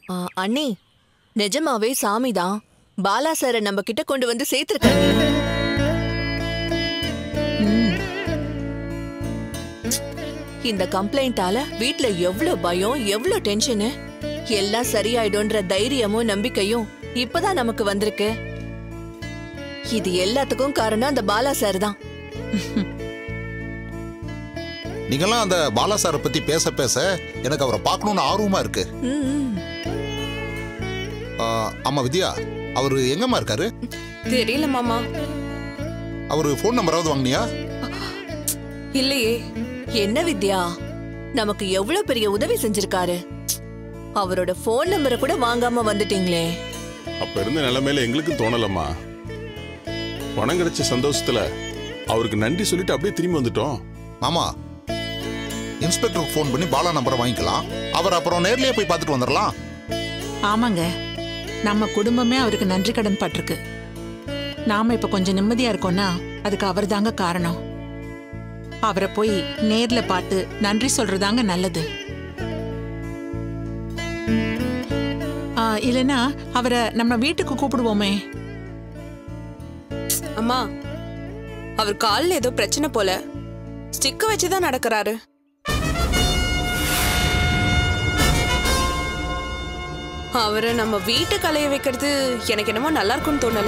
ஆ, அண்ணி நிஜமாவே சாமிதான் பாலா சாரை நம்ம கிட்ட கொண்டு வந்து சேர்த்திருக்காங்க இந்த கம்ப்ளைண்டால வீட்ல எவ்ளோ பயம் எவ்ளோ டென்ஷனு எல்லாம் சரியாயிடும்ன்ற தைரியமும் நம்பிக்கையும் இப்பதான் நமக்கு வந்திருக்கு இது எல்லாத்துக்கும் காரணம் அந்த பாலா சார் தான் நீங்கெல்லாம் அந்த பாலா சாரை பத்தி பேச பேச எனக்கு அவரை பார்க்கணும்னு ஆர்வமா இருக்கு ம், ம். ஆ, ஆமா வித்யா அவரு எங்கம்மா இருக்காரு தெரியல மாமா அவரு ஃபோன் நம்பராவது வாங்கினியா இல்லையே என்ன வித்யா நமக்கு எவ்வளவு பெரிய உதவி செஞ்சிருக்காரு அவரோட ஃபோன் நம்பரை கூட வாங்காம வந்துட்டீங்களே அப்ப இருந்த நிலைமையில எங்களுக்கும் தோணலம்மா பணம் கிடைச்ச சந்தோஷத்துல அவருக்கு நன்றி சொல்லிட்டு அப்படியே திரும்பி வந்துட்டோம் மாமா இன்ஸ்பெக்டருக்கு ஃபோன் பண்ணி பாலா நம்பரை வாங்கிக்கலாம் அவர் அப்புறம் நேர்லயே போய் பார்த்துட்டு வந்துடலாம் ஆமாங்க நம்ம குடும்பமே அவருக்கு நன்றி கடன் பட்டிருக்கு நாம இப்ப கொஞ்சம் நிம்மதியா இருக்கோம்னா அதுக்கு அவர்தாங்க காரணம் அவரை போய் நேர்ல பார்த்து நன்றி சொல்றதாங்க நல்லது ஆ, இல்லைன்னா அவரை நம்ம வீட்டுக்கு கூப்பிடுவோமே அம்மா அவர் காலில் ஏதோ பிரச்சனை போல ஸ்டிக்க வச்சுதான் நடக்கிறாரு அவரை நம்ம வீட்டு கலைய வைக்கிறது எனக்கு என்னமோ நல்லா இருக்கும்னு தோணல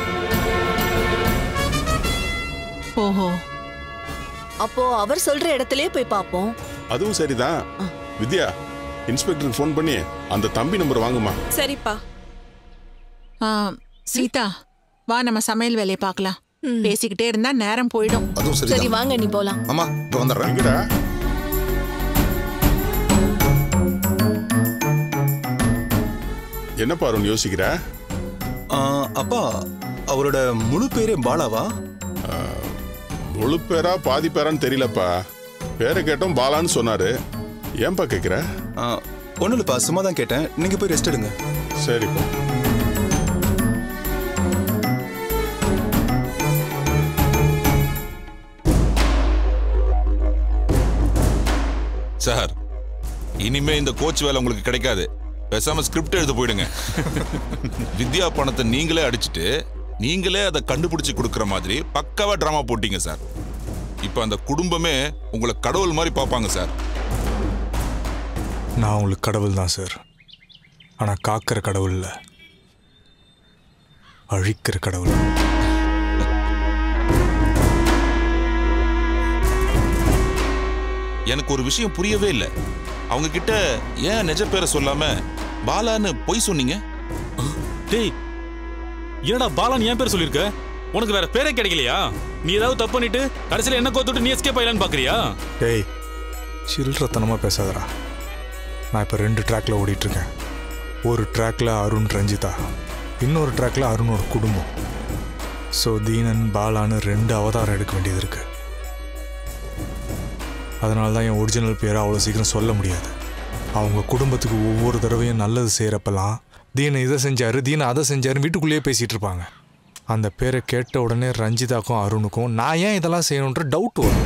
ஓஹோ அப்போ அவர் சொல்ற இடத்துலயே போய் பாப்போம் அதுவும் சரிதான் வித்யா இன்ஸ்பெக்டருக்கு ஃபோன் பண்ணி அந்த தம்பி நம்பர் வாங்குமா சரிப்பா ஆ, சீதா வா நம்ம சமையல் வேலையை பார்க்கலாம் பேசிக்கிட்டே இருந்தா நேரம் போயிடும் அதுவும் சரி சரி வாங்க நீ போலாம் ஆமா இங்க வந்துடுறேன் எங்கடா என்னப்பா அருண் யோசிக்கிற ஆ, அப்பா அவரோட முழு பேரே பாலாவா முழு பேரா பாதி பேரான்னு தெரியலப்பா பேரை கேட்டோம் பாலான்னு சொன்னாரு ஏன்பா கேக்குற ஒன்றும் இல்லைப்பா சும்மா தான் கேட்டேன் நீங்க போய் ரெஸ்ட் எடுங்க சரிப்பா சார் இனிமே இந்த கோச் வேலை உங்களுக்கு கிடைக்காது பேசாம ஸ்கிரிப்ட் எழுத போயிடுங்க வித்யா பணத்தை நீங்களே அடிச்சிட்டு நீங்களே அதை கண்டுபிடிச்சு கொடுக்குற மாதிரி பக்காவா டிராமா போட்டீங்க சார் இப்போ அந்த குடும்பமே உங்களை கடவுள் மாதிரி பார்ப்பாங்க சார் நான் உங்களுக்கு கடவுள் தான் சார் ஆனால் காக்கிற கடவுள் இல்லை அழிக்கிற கடவுள் எனக்கு ஒரு விஷயம் புரியவே இல்லை அவங்க கிட்ட ஏன் நிஜ பேரை சொல்லாம பாலான்னு பொய் சொன்னீங்க டேய் என்னடா பாலான் என் பேர் சொல்லியிருக்க உனக்கு வேற பேரே கிடைக்கலையா நீ ஏதாவது தப்பு பண்ணிட்டு கடைசியில் என்ன கோத்துட்டு நீ எஸ்கேப் ஆயிலான்னு பாக்குறியா டேய் சில்லறத்தனமாக பேசாதடா நான் இப்போ ரெண்டு ட்ராக்ல ஓடிட்டுருக்கேன் ஒரு ட்ராக்ல அருண் ரஞ்சிதா இன்னொரு ட்ராக்ல அருணோட குடும்பம் ஸோ தீனன் பாலான்னு ரெண்டு அவதாரம் எடுக்க வேண்டியது இருக்கு அதனால தான் என் ஒரிஜினல் பேரை அவ்வளோ சீக்கிரம் சொல்ல முடியாது அவங்க குடும்பத்துக்கு ஒவ்வொரு தடவையும் நல்லது செய்கிறப்பெல்லாம் தீன இதை செஞ்சாரு தீன அதை செஞ்சாரு வீட்டுக்குள்ளேயே பேசிகிட்டு இருப்பாங்க அந்த பேரை கேட்ட உடனே ரஞ்சிதாக்கும் அருணுக்கும் நான் ஏன் இதெல்லாம் செய்யணுன்ற டவுட் வரும்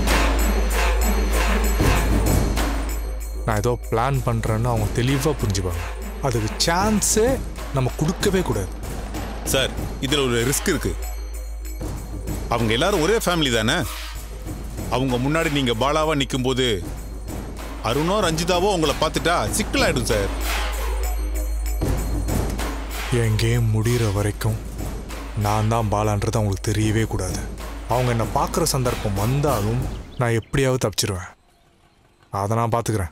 நான் ஏதோ பிளான் பண்ணுறேன்னு அவங்க தெளிவாக புரிஞ்சுப்பாங்க அதுக்கு சான்ஸே நம்ம கொடுக்கவே கூடாது சார் இதுல ஒரு ரிஸ்க் இருக்கு அவங்க எல்லாரும் ஒரே ஃபேமிலி தானே அவங்க முன்னாடி நீங்க பாலாவா நிக்கும்போது அருணோ ரஞ்சிதாவோ உங்களை பார்த்துட்டா சிக்கலாயிடும் சார் என் கேம் முடிகிற வரைக்கும் நான் தான் பாலான்றது அவங்களுக்கு தெரியவே கூடாது அவங்க என்னை பார்க்குற சந்தர்ப்பம் வந்தாலும் நான் எப்படியாவது தப்பிச்சிருவேன் அதை நான் பார்த்துக்கிறேன்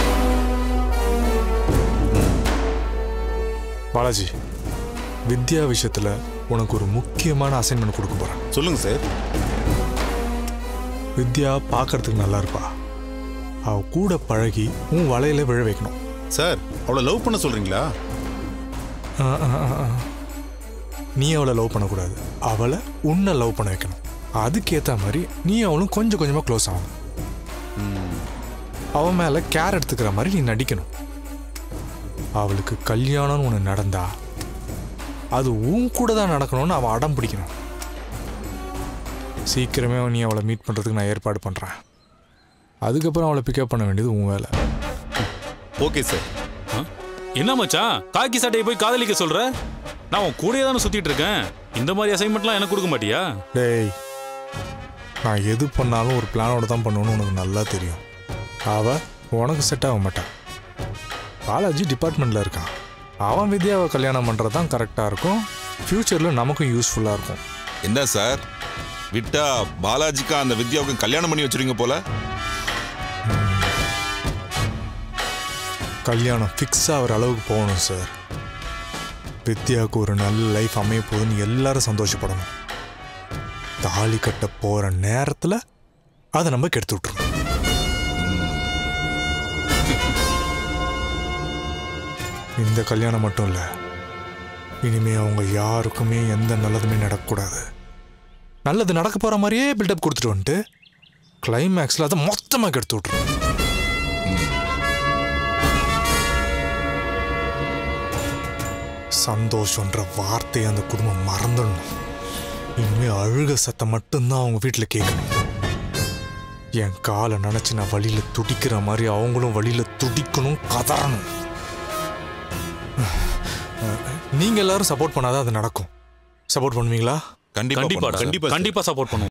பாலாஜி வித்யா விஷயத்தில் உனக்கு ஒரு முக்கியமான அசைன்மெண்ட் கொடுக்க போகிறேன் சொல்லுங்க சார் வித்யா பார்க்கறதுக்கு நல்லா இருப்பா அவ கூட பழகி உன் வலையில விழ வைக்கணும் சார் அவளை லவ் பண்ண சொல்றீங்களா ஆ, ஆ, ஆ, ஆ. நீ அவளை லவ் பண்ணக்கூடாது அவளை உன்னை லவ் பண்ண வைக்கணும் அதுக்கேற்ற மாதிரி நீ அவளும் கொஞ்சம் கொஞ்சமாக க்ளோஸ் ஆகணும் அவன் மேலே கேர் எடுத்துக்கிற மாதிரி நீ நடிக்கணும் அவளுக்கு கல்யாணம்னு ஒன்று நடந்தா அது உன் கூட தான் நடக்கணும்னு அவன் அடம் பிடிக்கணும் சீக்கிரமே நீ அவளை மீட் பண்ணுறதுக்கு நான் ஏற்பாடு பண்ணுறேன் அதுக்கப்புறம் அவளை பிக்கப் பண்ண வேண்டியது உன் வேலை ஓகே சார் என்ன மச்சான் காக்கி சட்டையை போய் காதலிக்க சொல்ற நான் உன் கூடயே தானே சுத்திட்டு இருக்கேன் இந்த மாதிரி அசைன்மெண்ட்லாம் எனக்கு கொடுக்க மாட்டியா டேய் நான் எது பண்ணாலும் ஒரு பிளானோட தான் பண்ணுவேன்னு உனக்கு நல்லா தெரியும் அவ உனக்கு செட் ஆக மாட்டான் பாலாஜி டிபார்ட்மெண்ட்டில் இருக்கான் அவன் வித்யாவை கல்யாணம் பண்ணுறது தான் கரெக்டாக இருக்கும் ஃப்யூச்சரில் நமக்கும் யூஸ்ஃபுல்லாக இருக்கும் என்ன சார் விட்டா பாலாஜிக்கா அந்த வித்யாவுக்கும் கல்யாணம் பண்ணி வச்சிருங்க போல கல்யாணம் ஃபிக்ஸ் ஆகிற அளவுக்கு போகணும் சார் வித்யாவுக்கு ஒரு நல்ல லைஃப் அமைய போகுதுன்னு எல்லாரும் சந்தோஷப்படணும் தாலி கட்ட போகிற நேரத்தில் அதை நம்ம கெடுத்து விட்டுருணும் இந்த கல்யாணம் மட்டும் இல்லை இனிமே அவங்க யாருக்குமே எந்த நல்லதுமே நடக்கக்கூடாது நல்லது நடக்க போகிற மாதிரியே பில்டப் கொடுத்துட்டு வந்துட்டு கிளைமேக்ஸில் அதை மொத்தமாக கெடுத்து விட்டுருணும் சந்தோஷன்ற வார்த்தையை அந்த குடும்பம் மறந்துடணும் இனிமே அழுக சத்தம் மட்டும்தான் அவங்க வீட்டில் கேட்கணும் என் காலை நினச்சி நான் வழியில் துடிக்கிற மாதிரி அவங்களும் வழியில் துடிக்கணும் கதறணும் நீங்கள் எல்லாரும் சப்போர்ட் பண்ணாதான் அது நடக்கும் சப்போர்ட் பண்ணுவீங்களா கண்டிப்பா கண்டிப்பா பண்ணுறேன். கண்டிப்பா கண்டிப்பா சப்போர்ட் பண்ணுவோம்